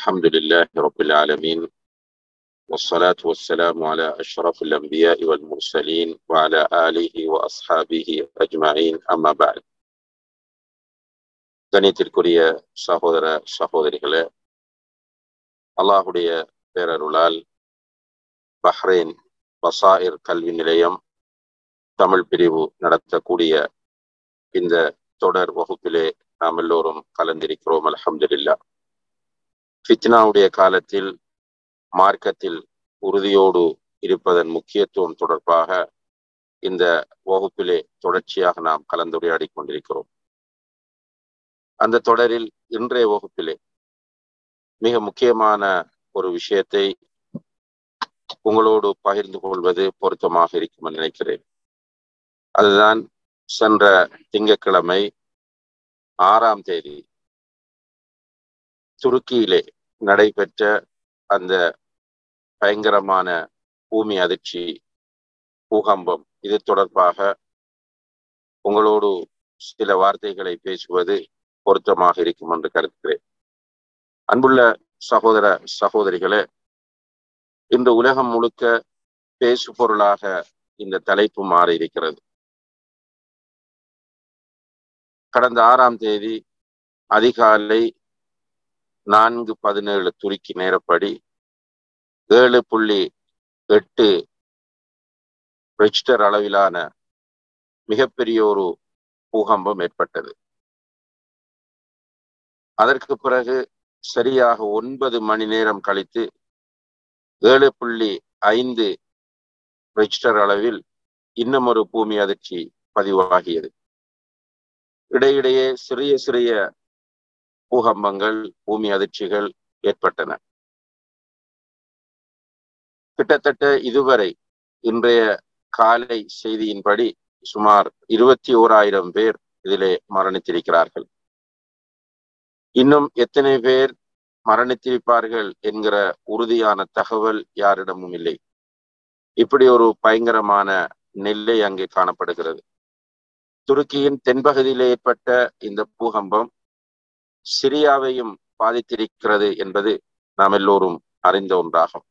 الحمد لله رب العالمين والصلاة والسلام على أشرف الأنبياء والمرسلين وعلى آله وأصحابه أجمعين أما بعد கணித்திற்குரிய சகோதர சகோதரிகளே அல்லாஹுடைய பேரருளால் பஹ்ரைன் பசாயிர் கல்வி நிலையம் தமிழ் பிரிவு நடத்தக்கூடிய இந்த தொடர் வகுப்பிலே நாம் எல்லோரும் கலந்திருக்கிறோம் அலமதுல்லா ஃபித்னாவுடைய காலத்தில் மார்க்கத்தில் உறுதியோடு இருப்பதன் முக்கியத்துவம் தொடர்பாக இந்த வகுப்பிலே தொடர்ச்சியாக நாம் கலந்துரையாடி கொண்டிருக்கிறோம் அந்த தொடரில் இன்றைய வகுப்பிலே மிக முக்கியமான ஒரு விஷயத்தை உங்களோடு பகிர்ந்து கொள்வது பொருத்தமாக இருக்கும் நினைக்கிறேன் அதுதான் சென்ற திங்கட்கிழமை ஆறாம் தேதி துருக்கியிலே நடைபெற்ற அந்த பயங்கரமான பூமி அதிர்ச்சி பூகம்பம் இது தொடர்பாக உங்களோடு சில வார்த்தைகளை பேசுவது பொருத்தமாக இருக்கும் என்று கருதுகிறேன் அன்புள்ள சகோதர சகோதரிகளே இன்று உலகம் முழுக்க பேசு பொருளாக இந்த தலைப்பு மாறி இருக்கிறது கடந்த ஆறாம் தேதி அதிகாலை நான்கு பதினேழு துருக்கி நேரப்படி ஏழு புள்ளி எட்டு ரிச்டர் அளவிலான மிகப்பெரிய ஒரு பூகம்பம் ஏற்பட்டது அதற்கு பிறகு சரியாக ஒன்பது மணி நேரம் கழித்து ஏழு புள்ளி ஐந்து ரிச்டர் அளவில் இன்னும் ஒரு பூமி அதிர்ச்சி பதிவாகியது இடையிடையே சிறிய சிறிய பூகம்பங்கள் பூமி அதிர்ச்சிகள் ஏற்பட்டன கிட்டத்தட்ட இதுவரை இன்றைய காலை செய்தியின்படி சுமார் இருபத்தி ஓராயிரம் பேர் இதிலே மரணித்திருக்கிறார்கள் இன்னும் எத்தனை பேர் மரணித்திருப்பார்கள் என்கிற உறுதியான தகவல் யாரிடமும் இல்லை இப்படி ஒரு பயங்கரமான நெல்லை அங்கே காணப்படுகிறது துருக்கியின் தென்பகுதியில் ஏற்பட்ட இந்த பூகம்பம் சிரியாவையும் பாதித்திருக்கிறது என்பது நாம் எல்லோரும் அறிந்த ஒன்றாகும்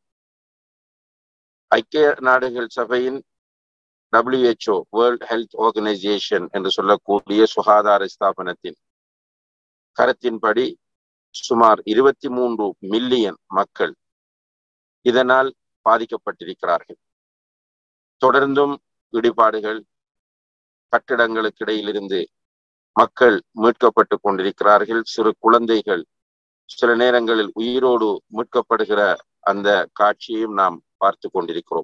ஐக்கிய நாடுகள் சபையின் டபிள்யூஹெச்ஓ வேர்ல்ட் ஹெல்த் ஆர்கனைசேஷன் என்று சொல்லக்கூடிய சுகாதார ஸ்தாபனத்தின் கருத்தின்படி சுமார் இருபத்தி மூன்று மில்லியன் மக்கள் இதனால் பாதிக்கப்பட்டிருக்கிறார்கள் தொடர்ந்தும் இடிபாடுகள் கட்டிடங்களுக்கு இடையிலிருந்து மக்கள் மீட்கப்பட்டு கொண்டிருக்கிறார்கள் சிறு குழந்தைகள் சில நேரங்களில் உயிரோடு மீட்கப்படுகிற அந்த காட்சியையும் நாம் பார்த்து கொண்டிருக்கிறோம்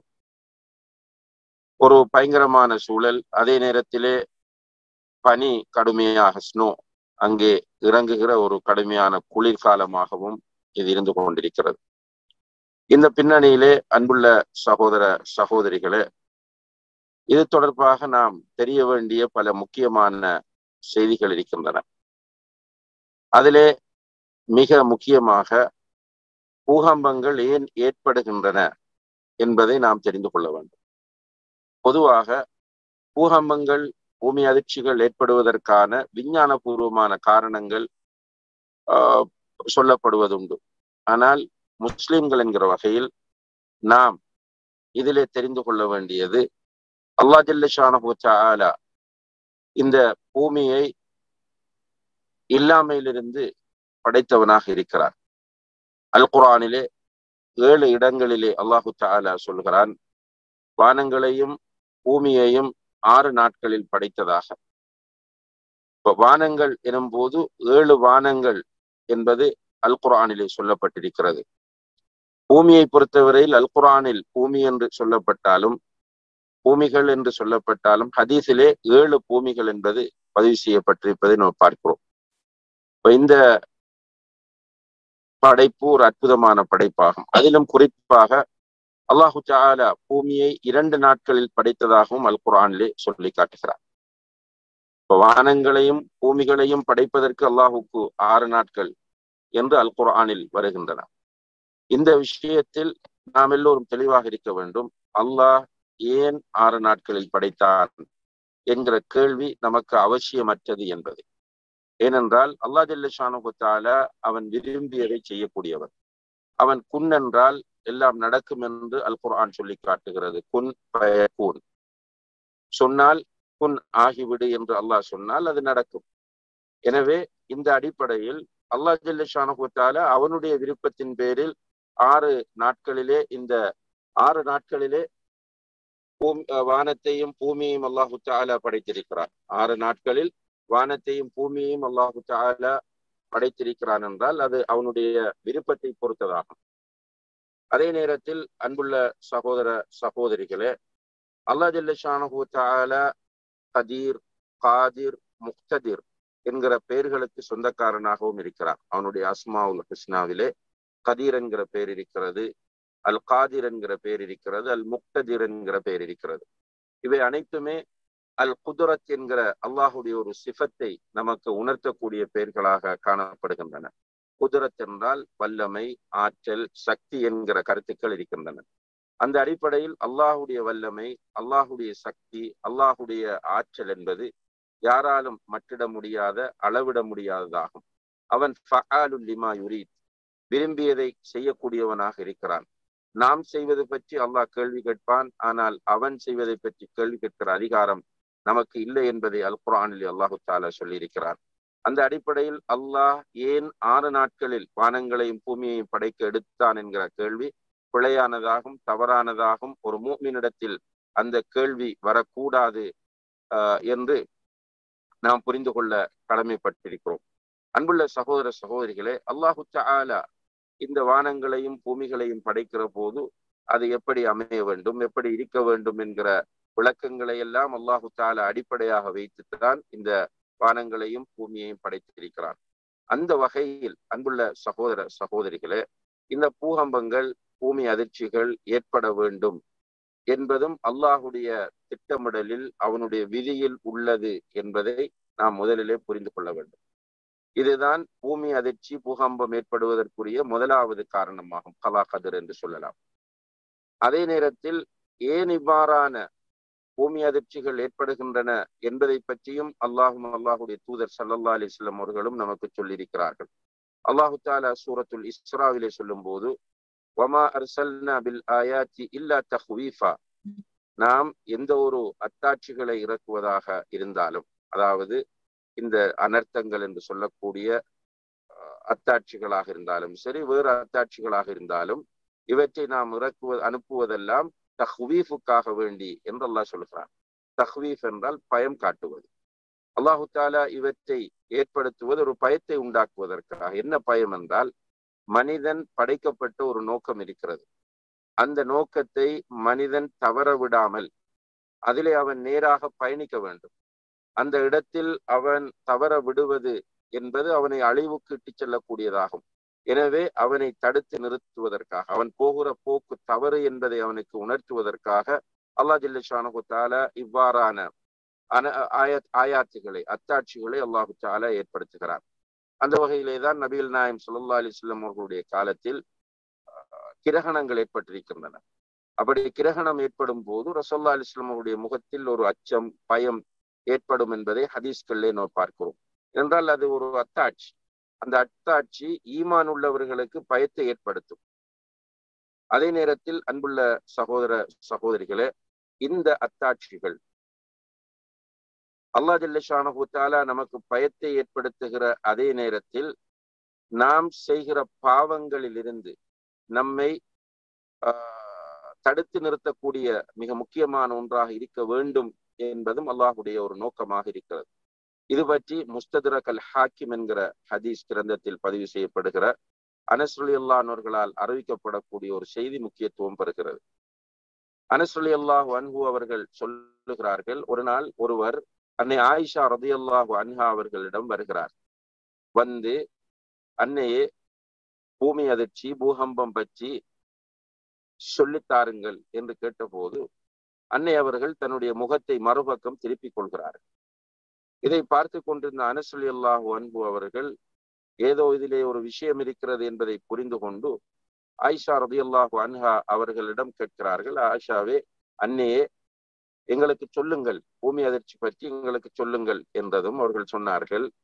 ஒரு பயங்கரமான சூழல் அதே நேரத்திலே பனி கடுமையாக ஸ்னோ அங்கே இறங்குகிற ஒரு கடுமையான குளிர்காலமாகவும் இது இருந்து கொண்டிருக்கிறது இந்த பின்னணியிலே அன்புள்ள சகோதர சகோதரிகளே இது தொடர்பாக நாம் தெரிய வேண்டிய பல முக்கியமான செய்திகள் இருக்கின்றன அதிலே மிக முக்கியமாக பூகம்பங்கள் ஏன் ஏற்படுகின்றன என்பதை நாம் தெரிந்து கொள்ள வேண்டும் பொதுவாக பூகம்பங்கள் பூமி அதிர்ச்சிகள் ஏற்படுவதற்கான விஞ்ஞான பூர்வமான காரணங்கள் சொல்லப்படுவதுண்டு ஆனால் முஸ்லிம்கள் என்கிற வகையில் நாம் இதிலே தெரிந்து கொள்ள வேண்டியது அல்லா ஜல்லஷானா இந்த பூமியை இல்லாமையிலிருந்து படைத்தவனாக இருக்கிறார் அல் குரானிலே ஏழு இடங்களிலே அல்லாஹு தாலா சொல்கிறான் வானங்களையும் பூமியையும் ஆறு நாட்களில் படைத்ததாக இப்ப வானங்கள் எனும் போது ஏழு வானங்கள் என்பது அல் குரானிலே சொல்லப்பட்டிருக்கிறது பூமியை பொறுத்தவரையில் அல் குரானில் பூமி என்று சொல்லப்பட்டாலும் பூமிகள் என்று சொல்லப்பட்டாலும் ஹதீஸிலே ஏழு பூமிகள் என்பது பதிவு செய்யப்பட்டிருப்பதை நாம் பார்க்கிறோம் இப்ப இந்த படைப்பு ஒரு அற்புதமான படைப்பாகும் அதிலும் குறிப்பாக அல்லாஹு சாலா பூமியை இரண்டு நாட்களில் படைத்ததாகவும் அல் குரானிலே சொல்லி காட்டுகிறார் இப்ப வானங்களையும் பூமிகளையும் படைப்பதற்கு அல்லாஹுக்கு ஆறு நாட்கள் என்று அல் குரானில் வருகின்றன இந்த விஷயத்தில் நாம் எல்லோரும் தெளிவாக இருக்க வேண்டும் அல்லாஹ் ஏன் ஆறு நாட்களில் படைத்தான் என்கிற கேள்வி நமக்கு அவசியமற்றது என்பது ஏனென்றால் அல்லா ஜல்லஷானுத்தால அவன் விரும்பியதை செய்யக்கூடியவன் அவன் குன் என்றால் எல்லாம் நடக்கும் என்று அல் குர்ஆன் சொல்லி காட்டுகிறது குன் பயக்கூன் சொன்னால் குன் ஆகிவிடு என்று அல்லாஹ் சொன்னால் அது நடக்கும் எனவே இந்த அடிப்படையில் அல்லாஹ் ஜல்லஷானுத்தால அவனுடைய விருப்பத்தின் பேரில் ஆறு நாட்களிலே இந்த ஆறு நாட்களிலே வானத்தையும் பூமியையும் அல்லாஹு தாலா படைத்திருக்கிறார் ஆறு நாட்களில் வானத்தையும் பூமியையும் அல்லாஹு தாலா படைத்திருக்கிறான் என்றால் அது அவனுடைய விருப்பத்தை பொறுத்ததாகும் அதே நேரத்தில் அன்புள்ள சகோதர சகோதரிகளே அல்லா ஜல்லஷானு தாலா கதீர் காதிர் முக்ததிர் என்கிற பெயர்களுக்கு சொந்தக்காரனாகவும் இருக்கிறார் அவனுடைய அஸ்மாவுல் ஹிஸ்னாவிலே கதீர் என்கிற பெயர் இருக்கிறது அல் காதிர் என்கிற பெயர் இருக்கிறது அல் முக்ததிர் என்கிற பெயர் இருக்கிறது இவை அனைத்துமே அல் குதுரத் என்கிற அல்லாஹுடைய ஒரு சிஃபத்தை நமக்கு உணர்த்தக்கூடிய பெயர்களாக காணப்படுகின்றன குதிரத் என்றால் வல்லமை ஆற்றல் சக்தி என்கிற கருத்துக்கள் இருக்கின்றன அந்த அடிப்படையில் அல்லாஹுடைய வல்லமை அல்லாஹுடைய சக்தி அல்லாஹுடைய ஆற்றல் என்பது யாராலும் மட்டிட முடியாத அளவிட முடியாததாகும் அவன் லிமா யுரீத் விரும்பியதை செய்யக்கூடியவனாக இருக்கிறான் நாம் செய்வது பற்றி அல்லாஹ் கேள்வி கேட்பான் ஆனால் அவன் செய்வதை பற்றி கேள்வி கேட்கிற அதிகாரம் நமக்கு இல்லை என்பதை அல் குரானில் அல்லாஹு தாலா சொல்லியிருக்கிறார் அந்த அடிப்படையில் அல்லாஹ் ஏன் ஆறு நாட்களில் வானங்களையும் பூமியையும் படைக்க எடுத்தான் என்கிற கேள்வி பிழையானதாகும் தவறானதாகும் ஒரு மூமினிடத்தில் அந்த கேள்வி வரக்கூடாது என்று நாம் புரிந்து கொள்ள கடமைப்பட்டிருக்கிறோம் அன்புள்ள சகோதர சகோதரிகளே அல்லாஹு தாலா இந்த வானங்களையும் பூமிகளையும் படைக்கிற போது அது எப்படி அமைய வேண்டும் எப்படி இருக்க வேண்டும் என்கிற விளக்கங்களை எல்லாம் அல்லாஹு தாலா அடிப்படையாக வைத்துத்தான் இந்த வானங்களையும் பூமியையும் படைத்திருக்கிறான் அந்த வகையில் அன்புள்ள சகோதர சகோதரிகளே இந்த பூகம்பங்கள் பூமி அதிர்ச்சிகள் ஏற்பட வேண்டும் என்பதும் அல்லாஹுடைய திட்டமிடலில் அவனுடைய விதியில் உள்ளது என்பதை நாம் முதலிலே புரிந்து கொள்ள வேண்டும் இதுதான் பூமி அதிர்ச்சி பூகம்பம் ஏற்படுவதற்குரிய முதலாவது காரணமாகும் கலா கதிர் என்று சொல்லலாம் அதே நேரத்தில் ஏன் இவ்வாறான பூமி அதிர்ச்சிகள் ஏற்படுகின்றன என்பதை பற்றியும் அல்லாஹும் அல்லாஹுடைய தூதர் சல்லல்லா அலிஸ்லாம் அவர்களும் நமக்கு சொல்லியிருக்கிறார்கள் அல்லாஹு தாலா சூரத்துல் இஸ்ராவிலே சொல்லும் போது வமா அர்சல்னா பில் ஆயாத்தி இல்லா தஹ்வீஃபா நாம் எந்த ஒரு அத்தாட்சிகளை இறக்குவதாக இருந்தாலும் அதாவது இந்த அனர்த்தங்கள் என்று சொல்லக்கூடிய அத்தாட்சிகளாக இருந்தாலும் சரி வேறு அத்தாட்சிகளாக இருந்தாலும் இவற்றை நாம் இறக்குவ அனுப்புவதெல்லாம் தஹ்வீஃபுக்காக வேண்டி என்று அல்லாஹ் சொல்கிறான் தஹ்வீஃப் என்றால் பயம் காட்டுவது அல்லாஹு தாலா இவற்றை ஏற்படுத்துவது ஒரு பயத்தை உண்டாக்குவதற்காக என்ன பயம் என்றால் மனிதன் படைக்கப்பட்ட ஒரு நோக்கம் இருக்கிறது அந்த நோக்கத்தை மனிதன் தவற விடாமல் அதிலே அவன் நேராக பயணிக்க வேண்டும் அந்த இடத்தில் அவன் தவற விடுவது என்பது அவனை அழிவுக்கு இட்டுச் செல்லக்கூடியதாகும் எனவே அவனை தடுத்து நிறுத்துவதற்காக அவன் போகிற போக்கு தவறு என்பதை அவனுக்கு உணர்த்துவதற்காக அல்லா ஜில்லஷானு தாலா இவ்வாறான அன ஆயத் ஆயாத்துகளை அத்தாட்சிகளை அல்லாஹு தாலா ஏற்படுத்துகிறார் அந்த வகையிலே தான் நபீல் நாயம் சுல்லா அலிஸ்லாம் அவர்களுடைய காலத்தில் கிரகணங்கள் ஏற்பட்டிருக்கின்றன அப்படி கிரகணம் ஏற்படும் போது ரசோல்லா அலிஸ்லாம் அவருடைய முகத்தில் ஒரு அச்சம் பயம் ஏற்படும் என்பதை ஹதீஸ்களிலே நாம் பார்க்கிறோம் என்றால் அது ஒரு அத்தாட்சி அந்த அத்தாட்சி ஈமான் உள்ளவர்களுக்கு பயத்தை ஏற்படுத்தும் அதே நேரத்தில் அன்புள்ள சகோதர சகோதரிகளே இந்த அத்தாட்சிகள் அல்லா ஜல்லஷானஹூத்தாலா நமக்கு பயத்தை ஏற்படுத்துகிற அதே நேரத்தில் நாம் செய்கிற பாவங்களிலிருந்து நம்மை தடுத்து நிறுத்தக்கூடிய மிக முக்கியமான ஒன்றாக இருக்க வேண்டும் என்பதும் அல்லாஹுடைய ஒரு நோக்கமாக இருக்கிறது இது பற்றி முஸ்ததுரக் அல் ஹாக்கிம் என்கிற ஹதீஸ் கிரந்தத்தில் பதிவு செய்யப்படுகிற அனஸ்ரலி அல்லானவர்களால் அறிவிக்கப்படக்கூடிய ஒரு செய்தி முக்கியத்துவம் பெறுகிறது அனஸ்ரலி அல்லாஹ் அன்ஹு அவர்கள் சொல்லுகிறார்கள் ஒரு நாள் ஒருவர் அன்னை ஆயிஷா ரதி அல்லாஹு அன்ஹா அவர்களிடம் வருகிறார் வந்து அன்னையே பூமி அதிர்ச்சி பூகம்பம் பற்றி சொல்லித்தாருங்கள் என்று கேட்டபோது அன்னை அவர்கள் தன்னுடைய முகத்தை மறுபக்கம் திருப்பிக் கொள்கிறார்கள் இதை பார்த்து கொண்டிருந்த அனசலி அல்லாஹு அன்பு அவர்கள் ஏதோ இதிலே ஒரு விஷயம் இருக்கிறது என்பதை புரிந்து கொண்டு ஆயிஷா ரதி அல்லாஹு அன்ஹா அவர்களிடம் கேட்கிறார்கள் ஆயிஷாவே அன்னையே எங்களுக்கு சொல்லுங்கள் பூமி அதிர்ச்சி பற்றி எங்களுக்கு சொல்லுங்கள் என்றதும் அவர்கள் சொன்னார்கள்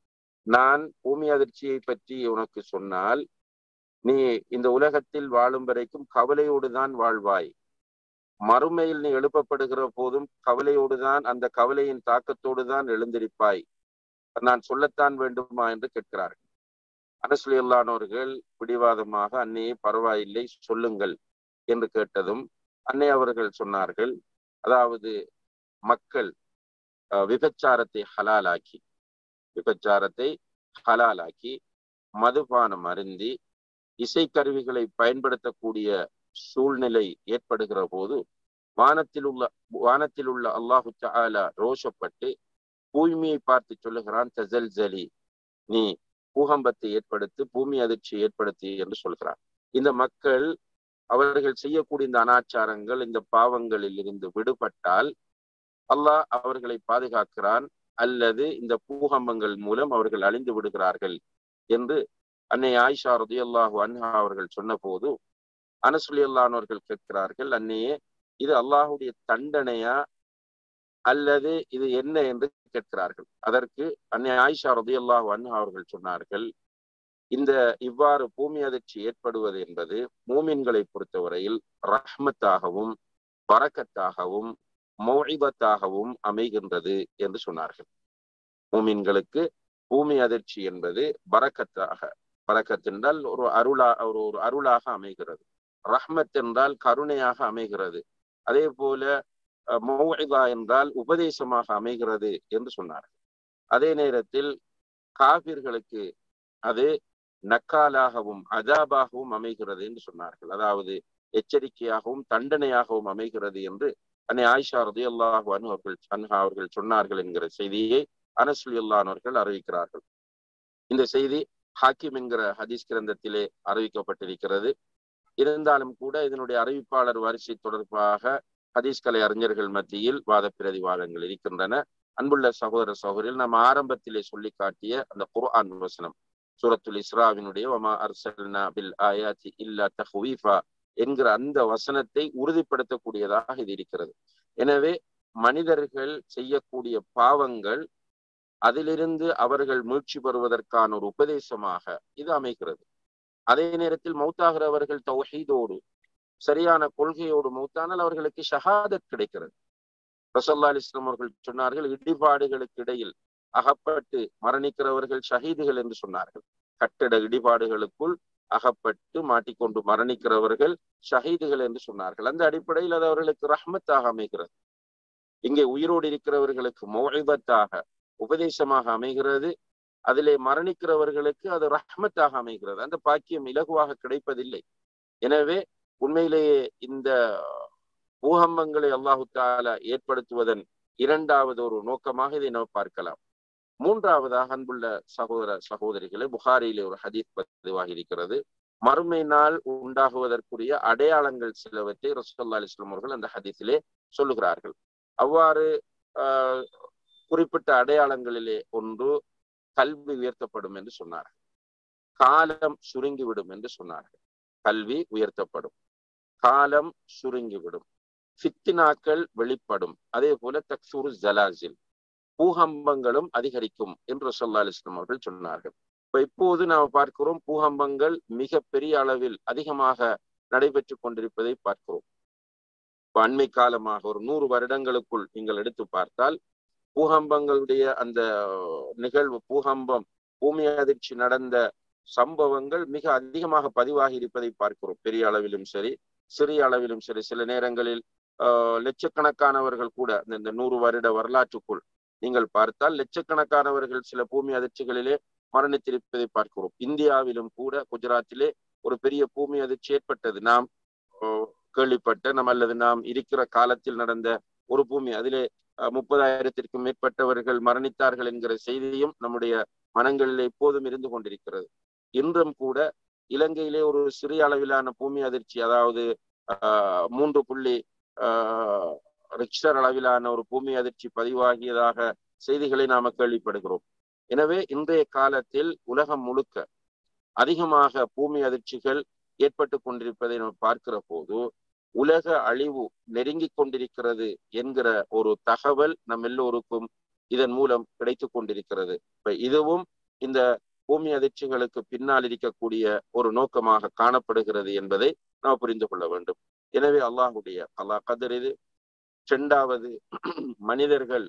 நான் பூமி அதிர்ச்சியை பற்றி உனக்கு சொன்னால் நீ இந்த உலகத்தில் வாழும் வரைக்கும் கவலையோடு தான் வாழ்வாய் மறுமையில் நீ எழுப்பப்படுகிற போதும் கவலையோடு தான் அந்த கவலையின் தாக்கத்தோடு தான் எழுந்திருப்பாய் நான் சொல்லத்தான் வேண்டுமா என்று கேட்கிறார்கள் அனசுலியல்லானவர்கள் பிடிவாதமாக அன்னையே பரவாயில்லை சொல்லுங்கள் என்று கேட்டதும் அன்னை அவர்கள் சொன்னார்கள் அதாவது மக்கள் விபச்சாரத்தை ஹலாலாக்கி விபச்சாரத்தை ஹலாலாக்கி மதுபானம் அருந்தி இசைக்கருவிகளை பயன்படுத்தக்கூடிய சூழ்நிலை ஏற்படுகிற போது வானத்தில் உள்ள வானத்தில் உள்ள அல்லாஹு தாலா ரோஷப்பட்டு பூமியை பார்த்து சொல்லுகிறான் தசல் ஜலி நீ பூகம்பத்தை ஏற்படுத்தி பூமி அதிர்ச்சி ஏற்படுத்தி என்று சொல்கிறார் இந்த மக்கள் அவர்கள் செய்யக்கூடிய இந்த அனாச்சாரங்கள் இந்த பாவங்களில் இருந்து விடுபட்டால் அல்லாஹ் அவர்களை பாதுகாக்கிறான் அல்லது இந்த பூகம்பங்கள் மூலம் அவர்கள் அழிந்து விடுகிறார்கள் என்று அன்னை ஆயிஷா ரதியல்லாஹு அன்ஹா அவர்கள் சொன்ன போது அனசுலி அல்லானவர்கள் கேட்கிறார்கள் அன்னையே இது அல்லாஹுடைய தண்டனையா அல்லது இது என்ன என்று கேட்கிறார்கள் அதற்கு அன்னை ஆயிஷா ரதியல்லாஹு அன்ஹா அவர்கள் சொன்னார்கள் இந்த இவ்வாறு பூமி அதிர்ச்சி ஏற்படுவது என்பது மூமின்களை பொறுத்தவரையில் ரஹ்மத்தாகவும் பறக்கத்தாகவும் மௌஇபத்தாகவும் அமைகின்றது என்று சொன்னார்கள் மூமின்களுக்கு பூமி அதிர்ச்சி என்பது பறக்கத்தாக பறக்கத் என்றால் ஒரு அருளா ஒரு ஒரு அருளாக அமைகிறது ரஹ்மத் என்றால் கருணையாக அமைகிறது அதே போல மௌஇதா என்றால் உபதேசமாக அமைகிறது என்று சொன்னார்கள் அதே நேரத்தில் காபிர்களுக்கு அது நக்காலாகவும் அதாபாகவும் அமைகிறது என்று சொன்னார்கள் அதாவது எச்சரிக்கையாகவும் தண்டனையாகவும் அமைகிறது என்று அன்னை ஆயிஷா ரதி அல்லாஹு அவர்கள் அன்ஹா அவர்கள் சொன்னார்கள் என்கிற செய்தியை அனசுல் அல்லானவர்கள் அறிவிக்கிறார்கள் இந்த செய்தி ஹாக்கிம் என்கிற ஹதீஸ் கிரந்தத்திலே அறிவிக்கப்பட்டிருக்கிறது இருந்தாலும் கூட இதனுடைய அறிவிப்பாளர் வரிசை தொடர்பாக ஹதீஸ் கலை அறிஞர்கள் மத்தியில் வாத பிரதிவாதங்கள் இருக்கின்றன அன்புள்ள சகோதர சகோதரில் நாம் ஆரம்பத்திலே சொல்லி காட்டிய அந்த குர்ஆன் வசனம் சூரத்துல் இஸ்ராவினுடைய ஒமா அர்சல்னா பில் ஆயாத்தி இல்லா தஹ்வீஃபா என்கிற அந்த வசனத்தை உறுதிப்படுத்தக்கூடியதாக இது இருக்கிறது எனவே மனிதர்கள் செய்யக்கூடிய பாவங்கள் அதிலிருந்து அவர்கள் மீட்சி பெறுவதற்கான ஒரு உபதேசமாக இது அமைகிறது அதே நேரத்தில் மௌத்தாகிறவர்கள் தௌஹீதோடு சரியான கொள்கையோடு மௌத்தானால் அவர்களுக்கு ஷஹாதத் கிடைக்கிறது ரசல்லா அலிஸ்லாம் அவர்கள் சொன்னார்கள் இடிபாடுகளுக்கு இடையில் அகப்பட்டு மரணிக்கிறவர்கள் ஷஹீதுகள் என்று சொன்னார்கள் கட்டட இடிபாடுகளுக்குள் அகப்பட்டு மாட்டிக்கொண்டு மரணிக்கிறவர்கள் ஷஹீதுகள் என்று சொன்னார்கள் அந்த அடிப்படையில் அது அவர்களுக்கு ரஹ்மத்தாக அமைகிறது இங்கே உயிரோடு இருக்கிறவர்களுக்கு மோழிபத்தாக உபதேசமாக அமைகிறது அதிலே மரணிக்கிறவர்களுக்கு அது ரஹ்மத்தாக அமைகிறது அந்த பாக்கியம் இலகுவாக கிடைப்பதில்லை எனவே உண்மையிலேயே இந்த பூகம்பங்களை அல்லாஹு தாலா ஏற்படுத்துவதன் இரண்டாவது ஒரு நோக்கமாக இதை நாம் பார்க்கலாம் மூன்றாவதாக அன்புள்ள சகோதர சகோதரிகளை புகாரியிலே ஒரு ஹதீஸ் பதிவாக இருக்கிறது மறுமை நாள் உண்டாகுவதற்குரிய அடையாளங்கள் சிலவற்றை ரசூல்லா அலிஸ்லாம் அவர்கள் அந்த ஹதீஸிலே சொல்லுகிறார்கள் அவ்வாறு ஆஹ் குறிப்பிட்ட அடையாளங்களிலே ஒன்று கல்வி உயர்த்தப்படும் என்று சொன்னார்கள் காலம் சுருங்கிவிடும் என்று சொன்னார்கள் கல்வி உயர்த்தப்படும் காலம் சுருங்கிவிடும் ஃபித்தினாக்கள் வெளிப்படும் அதே போல தக்சூரு ஜலாசில் பூகம்பங்களும் அதிகரிக்கும் என்று சொல்லா அலிஸ்லாம் அவர்கள் சொன்னார்கள் இப்ப இப்போது நாம் பார்க்கிறோம் பூகம்பங்கள் மிக பெரிய அளவில் அதிகமாக நடைபெற்று கொண்டிருப்பதை பார்க்கிறோம் இப்ப அண்மை காலமாக ஒரு நூறு வருடங்களுக்குள் நீங்கள் எடுத்து பார்த்தால் பூகம்பங்களுடைய அந்த நிகழ்வு பூகம்பம் பூமி அதிர்ச்சி நடந்த சம்பவங்கள் மிக அதிகமாக பதிவாகி இருப்பதை பார்க்கிறோம் பெரிய அளவிலும் சரி சிறிய அளவிலும் சரி சில நேரங்களில் லட்சக்கணக்கானவர்கள் கூட இந்த நூறு வருட வரலாற்றுக்குள் நீங்கள் பார்த்தால் லட்சக்கணக்கானவர்கள் சில பூமி அதிர்ச்சிகளிலே மரணித்திருப்பதை பார்க்கிறோம் இந்தியாவிலும் கூட குஜராத்திலே ஒரு பெரிய பூமி அதிர்ச்சி ஏற்பட்டது நாம் கேள்விப்பட்ட நம் அல்லது நாம் இருக்கிற காலத்தில் நடந்த ஒரு பூமி அதிலே முப்பதாயிரத்திற்கும் மேற்பட்டவர்கள் மரணித்தார்கள் என்கிற செய்தியும் நம்முடைய மனங்களில் எப்போதும் இருந்து கொண்டிருக்கிறது இன்றும் கூட இலங்கையிலே ஒரு சிறிய அளவிலான பூமி அதிர்ச்சி அதாவது மூன்று புள்ளி ரிக்ஷர் அளவிலான ஒரு பூமி அதிர்ச்சி பதிவாகியதாக செய்திகளை நாம கேள்விப்படுகிறோம் எனவே இன்றைய காலத்தில் உலகம் முழுக்க அதிகமாக பூமி அதிர்ச்சிகள் ஏற்பட்டு கொண்டிருப்பதை நம்ம பார்க்கிற போது உலக அழிவு நெருங்கி கொண்டிருக்கிறது என்கிற ஒரு தகவல் நம் எல்லோருக்கும் இதன் மூலம் கிடைத்து கொண்டிருக்கிறது இப்ப இதுவும் இந்த பூமி அதிர்ச்சிகளுக்கு பின்னால் இருக்கக்கூடிய ஒரு நோக்கமாக காணப்படுகிறது என்பதை நாம் புரிந்து கொள்ள வேண்டும் எனவே அல்லாஹுடைய அல்லாஹ் கதர் இது இரண்டாவது மனிதர்கள்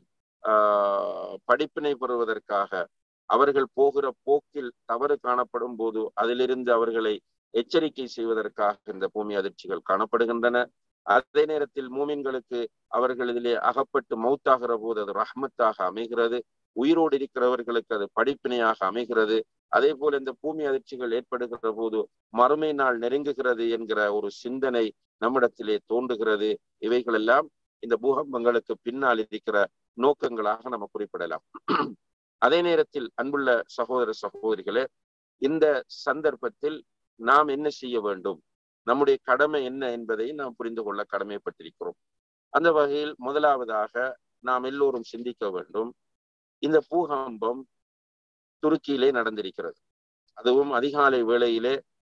ஆஹ் படிப்பினை பெறுவதற்காக அவர்கள் போகிற போக்கில் தவறு காணப்படும் போது அதிலிருந்து அவர்களை எச்சரிக்கை செய்வதற்காக இந்த பூமி அதிர்ச்சிகள் காணப்படுகின்றன அதே நேரத்தில் மூமின்களுக்கு அவர்கள் இதிலே அகப்பட்டு மௌத்தாகிற போது அது ரஹ்மத்தாக அமைகிறது உயிரோடு இருக்கிறவர்களுக்கு அது படிப்பினையாக அமைகிறது அதே போல இந்த பூமி அதிர்ச்சிகள் ஏற்படுகிற போது மறுமை நாள் நெருங்குகிறது என்கிற ஒரு சிந்தனை நம்மிடத்திலே தோன்றுகிறது இவைகளெல்லாம் இந்த பூகம்பங்களுக்கு பின்னால் இருக்கிற நோக்கங்களாக நம்ம குறிப்பிடலாம் அதே நேரத்தில் அன்புள்ள சகோதர சகோதரிகளே இந்த சந்தர்ப்பத்தில் நாம் என்ன செய்ய வேண்டும் நம்முடைய கடமை என்ன என்பதை நாம் புரிந்து கொள்ள கடமைப்பட்டிருக்கிறோம் அந்த வகையில் முதலாவதாக நாம் எல்லோரும் சிந்திக்க வேண்டும் இந்த பூகம்பம் துருக்கியிலே நடந்திருக்கிறது அதுவும் அதிகாலை வேளையிலே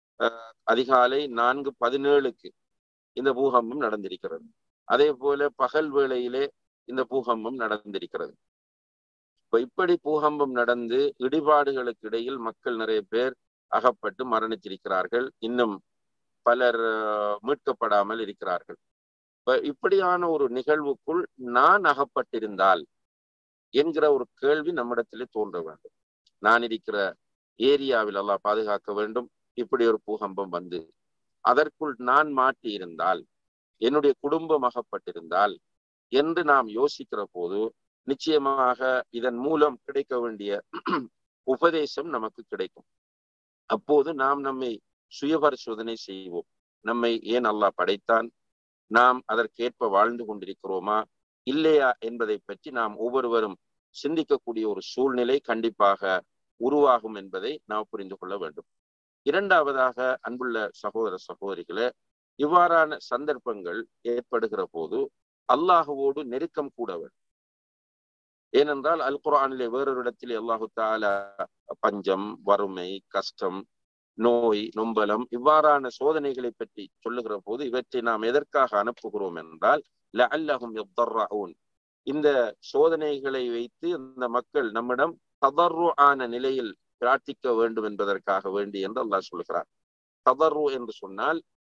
அதிகாலை நான்கு பதினேழுக்கு இந்த பூகம்பம் நடந்திருக்கிறது அதே போல பகல் வேளையிலே இந்த பூகம்பம் நடந்திருக்கிறது இப்ப இப்படி பூகம்பம் நடந்து இடிபாடுகளுக்கு இடையில் மக்கள் நிறைய பேர் அகப்பட்டு மரணித்திருக்கிறார்கள் இன்னும் பலர் மீட்கப்படாமல் இருக்கிறார்கள் இப்ப இப்படியான ஒரு நிகழ்வுக்குள் நான் அகப்பட்டிருந்தால் என்கிற ஒரு கேள்வி நம்மிடத்திலே தோன்ற வேண்டும் நான் இருக்கிற ஏரியாவில் எல்லாம் பாதுகாக்க வேண்டும் இப்படி ஒரு பூகம்பம் வந்து அதற்குள் நான் மாட்டி இருந்தால் என்னுடைய குடும்பம் அகப்பட்டிருந்தால் என்று நாம் யோசிக்கிற போது நிச்சயமாக இதன் மூலம் கிடைக்க வேண்டிய உபதேசம் நமக்கு கிடைக்கும் அப்போது நாம் நம்மை சுயபரிசோதனை செய்வோம் நம்மை ஏன் அல்லாஹ் படைத்தான் நாம் அதற்கேற்ப வாழ்ந்து கொண்டிருக்கிறோமா இல்லையா என்பதை பற்றி நாம் ஒவ்வொருவரும் சிந்திக்கக்கூடிய ஒரு சூழ்நிலை கண்டிப்பாக உருவாகும் என்பதை நாம் புரிந்து கொள்ள வேண்டும் இரண்டாவதாக அன்புள்ள சகோதர சகோதரிகளே இவ்வாறான சந்தர்ப்பங்கள் ஏற்படுகிற போது அல்லாஹுவோடு நெருக்கம் கூட வேண்டும் ஏனென்றால் அல் குரானிலே வேறொரு இடத்தில் அல்லாஹு தால பஞ்சம் வறுமை கஷ்டம் நோய் நொம்பலம் இவ்வாறான சோதனைகளை பற்றி சொல்லுகிற போது இவற்றை நாம் எதற்காக அனுப்புகிறோம் என்றால் லஅல்லஹும் யத்தர்ரஊன் இந்த சோதனைகளை வைத்து இந்த மக்கள் நம்மிடம் ததர்ரு ஆன நிலையில் பிரார்த்திக்க வேண்டும் என்பதற்காக வேண்டி என்று அல்லாஹ் சொல்கிறார் ததர்ரு என்று சொன்னால்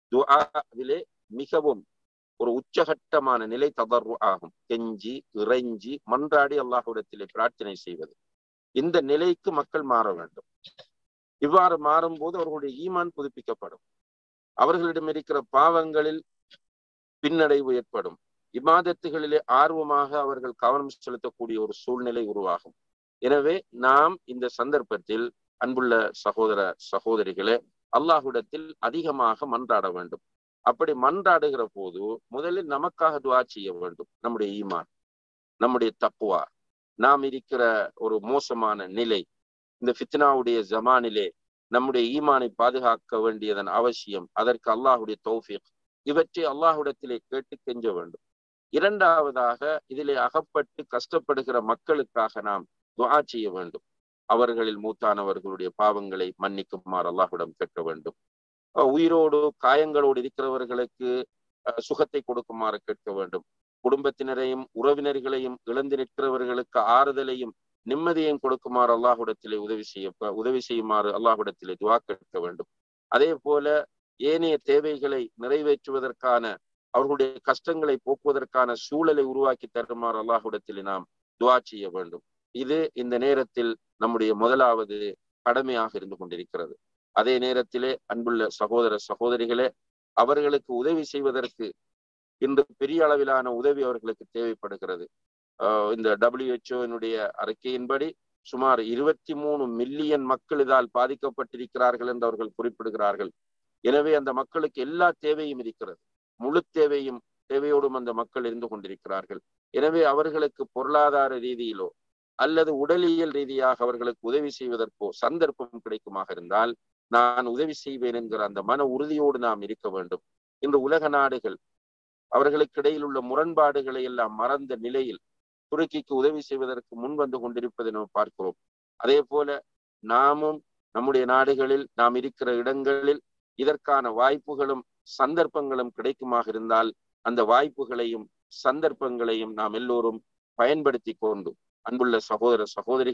துஆவிலே மிகவும் ஒரு உச்சகட்டமான நிலை ததர்ரு ஆகும் கெஞ்சி இறைஞ்சி மன்றாடி அல்லாஹுடத்திலே பிரார்த்தனை செய்வது இந்த நிலைக்கு மக்கள் மாற வேண்டும் இவ்வாறு மாறும்போது அவர்களுடைய ஈமான் புதுப்பிக்கப்படும் அவர்களிடம் இருக்கிற பாவங்களில் பின்னடைவு ஏற்படும் இமாதத்துகளிலே ஆர்வமாக அவர்கள் கவனம் செலுத்தக்கூடிய ஒரு சூழ்நிலை உருவாகும் எனவே நாம் இந்த சந்தர்ப்பத்தில் அன்புள்ள சகோதர சகோதரிகளே அல்லாஹுடத்தில் அதிகமாக மன்றாட வேண்டும் அப்படி மன்றாடுகிற போது முதலில் நமக்காக துவா செய்ய வேண்டும் நம்முடைய ஈமான் நம்முடைய தக்குவா நாம் இருக்கிற ஒரு மோசமான நிலை இந்த ஃபித்னாவுடைய ஜமானிலே நம்முடைய ஈமானை பாதுகாக்க வேண்டியதன் அவசியம் அதற்கு அல்லாஹுடைய தௌஃபிக் இவற்றை அல்லாஹுடத்திலே கேட்டு கெஞ்ச வேண்டும் இரண்டாவதாக இதிலே அகப்பட்டு கஷ்டப்படுகிற மக்களுக்காக நாம் துவா செய்ய வேண்டும் அவர்களில் மூத்தானவர்களுடைய பாவங்களை மன்னிக்குமாறு அல்லாஹுடம் கேட்க வேண்டும் உயிரோடு காயங்களோடு இருக்கிறவர்களுக்கு சுகத்தை கொடுக்குமாறு கேட்க வேண்டும் குடும்பத்தினரையும் உறவினர்களையும் இழந்து நிற்கிறவர்களுக்கு ஆறுதலையும் நிம்மதியையும் கொடுக்குமாறு அல்லாஹுடத்திலே உதவி செய்ய உதவி செய்யுமாறு அல்லாஹுடத்திலே துவா கேட்க வேண்டும் அதே போல ஏனைய தேவைகளை நிறைவேற்றுவதற்கான அவர்களுடைய கஷ்டங்களை போக்குவதற்கான சூழலை உருவாக்கி தருமாறு அல்லாஹுடத்திலே நாம் துவா செய்ய வேண்டும் இது இந்த நேரத்தில் நம்முடைய முதலாவது கடமையாக இருந்து கொண்டிருக்கிறது அதே நேரத்திலே அன்புள்ள சகோதர சகோதரிகளே அவர்களுக்கு உதவி செய்வதற்கு இன்று பெரிய அளவிலான உதவி அவர்களுக்கு தேவைப்படுகிறது இந்த டபிள்யூஹெச்ஓனுடைய அறிக்கையின்படி சுமார் இருபத்தி மூணு மில்லியன் மக்கள் இதால் பாதிக்கப்பட்டிருக்கிறார்கள் என்று அவர்கள் குறிப்பிடுகிறார்கள் எனவே அந்த மக்களுக்கு எல்லா தேவையும் இருக்கிறது முழு தேவையும் தேவையோடும் அந்த மக்கள் இருந்து கொண்டிருக்கிறார்கள் எனவே அவர்களுக்கு பொருளாதார ரீதியிலோ அல்லது உடலியல் ரீதியாக அவர்களுக்கு உதவி செய்வதற்கோ சந்தர்ப்பம் கிடைக்குமாக இருந்தால் நான் உதவி செய்வேன் என்கிற அந்த மன உறுதியோடு நாம் இருக்க வேண்டும் இன்று உலக நாடுகள் அவர்களுக்கு இடையில் உள்ள முரண்பாடுகளை எல்லாம் மறந்த நிலையில் துருக்கிக்கு உதவி செய்வதற்கு முன் வந்து கொண்டிருப்பதை நாம் பார்க்கிறோம் அதே போல நாமும் நம்முடைய நாடுகளில் நாம் இருக்கிற இடங்களில் இதற்கான வாய்ப்புகளும் சந்தர்ப்பங்களும் கிடைக்குமாக இருந்தால் அந்த வாய்ப்புகளையும் சந்தர்ப்பங்களையும் நாம் எல்லோரும் பயன்படுத்தி கொண்டு அன்புள்ள சகோதர சகோதரிகளே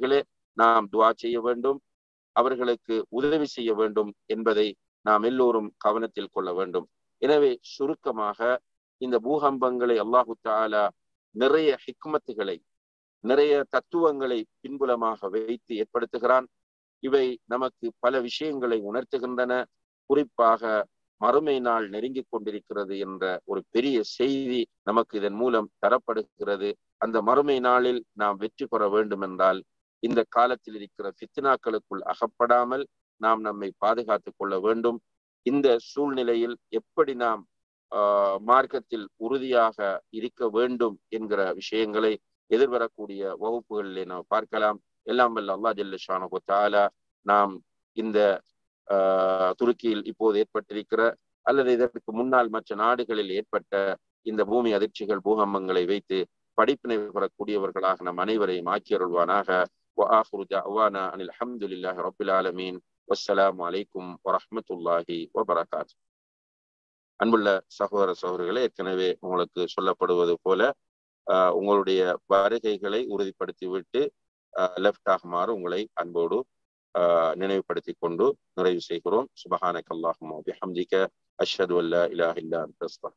நாம் துவா செய்ய வேண்டும் அவர்களுக்கு உதவி செய்ய வேண்டும் என்பதை நாம் எல்லோரும் கவனத்தில் கொள்ள வேண்டும் எனவே சுருக்கமாக இந்த பூகம்பங்களை அல்லாஹு தாலா நிறைய ஹிக்மத்துகளை நிறைய தத்துவங்களை பின்புலமாக வைத்து ஏற்படுத்துகிறான் இவை நமக்கு பல விஷயங்களை உணர்த்துகின்றன குறிப்பாக மறுமை நாள் நெருங்கிக் கொண்டிருக்கிறது என்ற ஒரு பெரிய செய்தி நமக்கு இதன் மூலம் தரப்படுகிறது அந்த மறுமை நாளில் நாம் வெற்றி பெற வேண்டும் என்றால் இந்த காலத்தில் இருக்கிற ஃபித்னாக்களுக்குள் அகப்படாமல் நாம் நம்மை பாதுகாத்துக் கொள்ள வேண்டும் இந்த சூழ்நிலையில் எப்படி நாம் ஆஹ் மார்க்கத்தில் உறுதியாக இருக்க வேண்டும் என்கிற விஷயங்களை எதிர்வரக்கூடிய வகுப்புகளிலே நாம் பார்க்கலாம் எல்லாம் வல்ல அல்லா ஜல்லஷானு தாலா நாம் இந்த துருக்கியில் இப்போது ஏற்பட்டிருக்கிற அல்லது இதற்கு முன்னால் மற்ற நாடுகளில் ஏற்பட்ட இந்த பூமி அதிர்ச்சிகள் பூகம்பங்களை வைத்து படிப்பினை பெறக்கூடியவர்களாக நம் அனைவரையும் ஆக்கியருள்வானாக وآخر دعوانا أن الحمد لله رب العالمين والسلام عليكم ورحمة الله وبركاته அன்புள்ள சகோதர சகோதரிகளே ஏற்கனவே உங்களுக்கு சொல்லப்படுவது போல உங்களுடைய வருகைகளை உறுதிப்படுத்திவிட்டு லெஃப்ட் ஆகுமாறு உங்களை அன்போடு நினைவுபடுத்தி கொண்டு நிறைவு செய்கிறோம் சுபஹானக் அல்லாஹும் பிஹம்திக அஷ்ஹது அல்லா இலாஹ இல்லா அன்த